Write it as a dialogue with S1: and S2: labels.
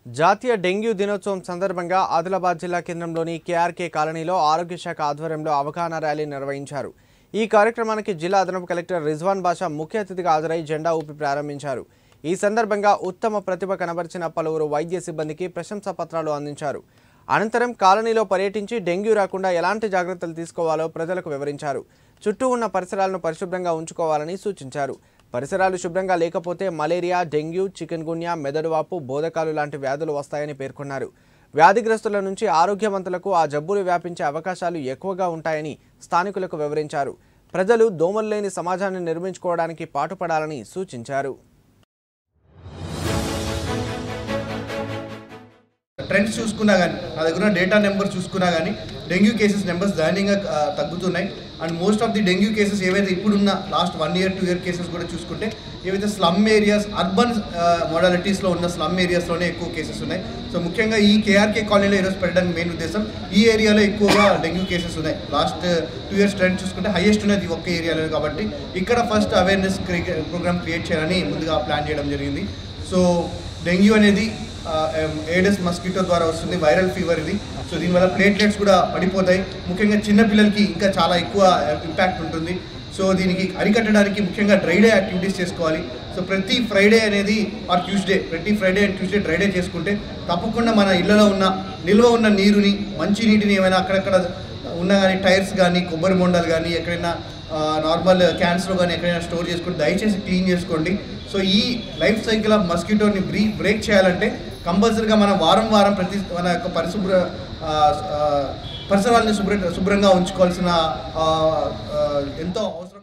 S1: జాతీయ డెంగ్యూ దినోత్సవం సందర్భంగా ఆదిలాబాద్ జిల్లా కేంద్రంలోని కేఆర్కే కాలనీలో ఆరోగ్య శాఖ ఆధ్వర్యంలో అవగాహన ర్యాలీ నిర్వహించారు ఈ కార్యక్రమానికి జిల్లా అదనపు కలెక్టర్ రిజ్వాన్ బాషా ముఖ్య అతిథిగా హాజరై జెండా ఊపి ప్రారంభించారు ఈ సందర్భంగా ఉత్తమ ప్రతిభ కనబరిచిన పలువురు వైద్య సిబ్బందికి ప్రశంసా పత్రాలు అందించారు అనంతరం కాలనీలో పర్యటించి డెంగ్యూ రాకుండా ఎలాంటి జాగ్రత్తలు తీసుకోవాలో ప్రజలకు వివరించారు చుట్టూ ఉన్న పరిసరాలను పరిశుభ్రంగా ఉంచుకోవాలని సూచించారు పరిసరాలు శుభ్రంగా లేకపోతే మలేరియా డెంగ్యూ చికెన్ గున్యా మెదడువాపు బోధకాలు లాంటి వ్యాధులు వస్తాయని పేర్కొన్నారు వ్యాధిగ్రస్తుల నుంచి ఆరోగ్యవంతులకు ఆ జబ్బులు వ్యాపించే అవకాశాలు ఎక్కువగా ఉంటాయని స్థానికులకు వివరించారు ప్రజలు దోమలు లేని సమాజాన్ని నిర్మించుకోవడానికి పాటుపడాలని సూచించారు
S2: ట్రెండ్స్ చూసుకున్నా కానీ నా దగ్గర ఉన్న డేటా నెంబర్ చూసుకున్నా కానీ డెంగ్యూ కేసెస్ నెంబర్స్ దారుణంగా ఆ, తగ్గుతున్నాయి and most of the dengue cases ఏవైతే ఇప్పుడున్న last one year two year cases కూడా చూసుకుంటే ఏవైతే స్లమ్ ఏరియాస్ అర్బన్ మోడాలిటీస్లో ఉన్న స్లమ్ ఏరియాస్లోనే ఎక్కువ కేసెస్ ఉన్నాయి సో ముఖ్యంగా ఈ కేఆర్కే కాలనీలో ఈరోజు పెట్టడానికి మెయిన్ ఉద్దేశం ఈ ఏరియాలో ఎక్కువగా డెంగ్యూ కేసెస్ ఉన్నాయి లాస్ట్ టూ ఇయర్స్ ట్రెండ్ చూసుకుంటే హైయెస్ట్ ఉన్నది ఒక్క ఏరియాలో కాబట్టి ఇక్కడ ఫస్ట్ అవేర్నెస్ ప్రోగ్రామ్ క్రియేట్ చేయాలని ముందుగా ప్లాన్ చేయడం జరిగింది సో డెంగ్యూ అనేది ఏడస్ మస్కిటో ద్వారా వస్తుంది వైరల్ ఫీవర్ ఇది సో దీనివల్ల ప్లేట్లెట్స్ కూడా పడిపోతాయి ముఖ్యంగా చిన్న పిల్లలకి ఇంకా చాలా ఎక్కువ ఇంపాక్ట్ ఉంటుంది సో దీనికి అరికట్టడానికి ముఖ్యంగా డ్రై డే యాక్టివిటీస్ చేసుకోవాలి సో ప్రతి ఫ్రైడే అనేది ఆర్ ట్యూస్డే ప్రతి Friday and Tuesday dry day చేసుకుంటే తప్పకుండా మన ఇళ్లలో ఉన్న నిల్వ ఉన్న నీరుని మంచి నీటిని ఏమైనా అక్కడక్కడ ఉన్న కానీ టైర్స్ కానీ కొబ్బరి బొండాలు కానీ ఎక్కడైనా నార్మల్ క్యాన్స్లో కానీ ఎక్కడైనా స్టోర్ చేసుకుని దయచేసి క్లీన్ చేసుకోండి సో ఈ లైఫ్ సైకిల్ ఆఫ్ మస్కిటోని బ్రీ బ్రేక్ చేయాలంటే కంపల్సరీగా మనం వారం వారం ప్రతి మన యొక్క పరిశుభ్ర ఆ, ఆ, పరిసరాలని శుభ్ర శుభ్రంగా ఉంచుకోవాల్సిన ఆ, ఆ, ఎంతో అవసరం